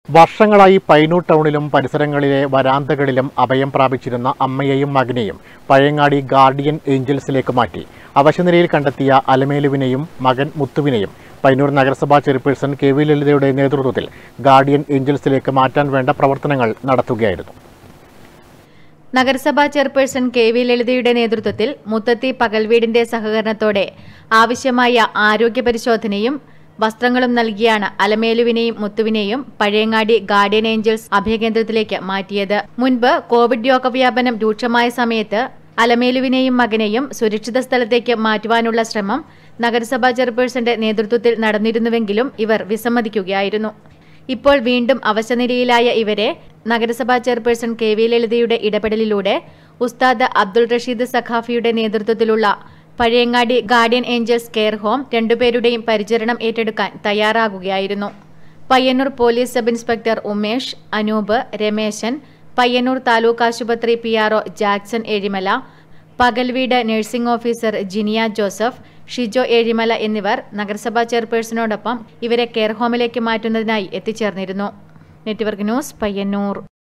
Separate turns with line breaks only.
വർഷങ്ങളായി പൈനൂർ ടൗണിലും പരിസരങ്ങളിലെ വരാന്തകളിലും അഭയം പ്രാപിച്ചിരുന്ന അമ്മയെയും മകനെയും പഴയങ്ങാടി ഗാർഡിയൻ ഏഞ്ചൽസിലേക്ക് മാറ്റി അവശനിലയിൽ കണ്ടെത്തിയ അലമേലുവിനെയും മകൻ മുത്തുവിനെയും പൈനൂർ നഗരസഭാ ചെയർപേഴ്സൺ കെ വി ലളിതയുടെ നേതൃത്വത്തിൽ ഗാർഡിയൻ ഏഞ്ചൽസിലേക്ക് മാറ്റാൻ വേണ്ട പ്രവർത്തനങ്ങൾ നടത്തുകയായിരുന്നു
നഗരസഭാ ചെയർപേഴ്സൺ കെ വി ലളിതയുടെ നേതൃത്വത്തിൽ മുത്തത്തി പകൽവീടിന്റെ സഹകരണത്തോടെ ആവശ്യമായ ആരോഗ്യ പരിശോധനയും വസ്ത്രങ്ങളും നൽകിയാണ് അലമേലുവിനെയും മുത്തുവിനെയും പഴയങ്ങാടി ഗാർഡിയൻ ഏഞ്ചൽസ് അഭയകേന്ദ്രത്തിലേക്ക് മാറ്റിയത് മുൻപ് കോവിഡ് രോഗവ്യാപനം രൂക്ഷമായ സമയത്ത് അലമേലുവിനെയും മകനെയും സുരക്ഷിത സ്ഥലത്തേക്ക് മാറ്റുവാനുള്ള ശ്രമം നഗരസഭാ ചെയർപേഴ്സന്റെ നേതൃത്വത്തിൽ നടന്നിരുന്നുവെങ്കിലും ഇവർ വിസമ്മതിക്കുകയായിരുന്നു ഇപ്പോൾ വീണ്ടും അവശനിലയിലായ ഇവരെ നഗരസഭാ ചെയർപേഴ്സൺ കെ വി ലളിതയുടെ ഇടപെടലിലൂടെ ഉസ്താദ് അബ്ദുൾ റഷീദ് സഖാഫിയുടെ നേതൃത്വത്തിലുള്ള Pazhayangadi guardian angels care home രണ്ടുപേരുടെയും പരിചരണം ഏറ്റെടുക്കാൻ തയ്യാറാകുകയായിരുന്നു Payyanur police sub inspector Umesh Anoop Rameshan Payyanur taluk ആശുപത്രി പി ആർഒ ജാക്സൺ ഏഴിമല പകൽവീട് nursing officer Jiniya Joseph Shijo Ezhimala എന്നിവർ നഗരസഭാ ചെയർപേഴ്സണോടൊപ്പം ഇവരെ കെയർ ഹോമിലേക്ക് മാറ്റുന്നതിനായി എത്തിച്ചേർന്നിരുന്നു നെറ്റ്വർക്ക് ന്യൂസ് പയ്യന്നൂർ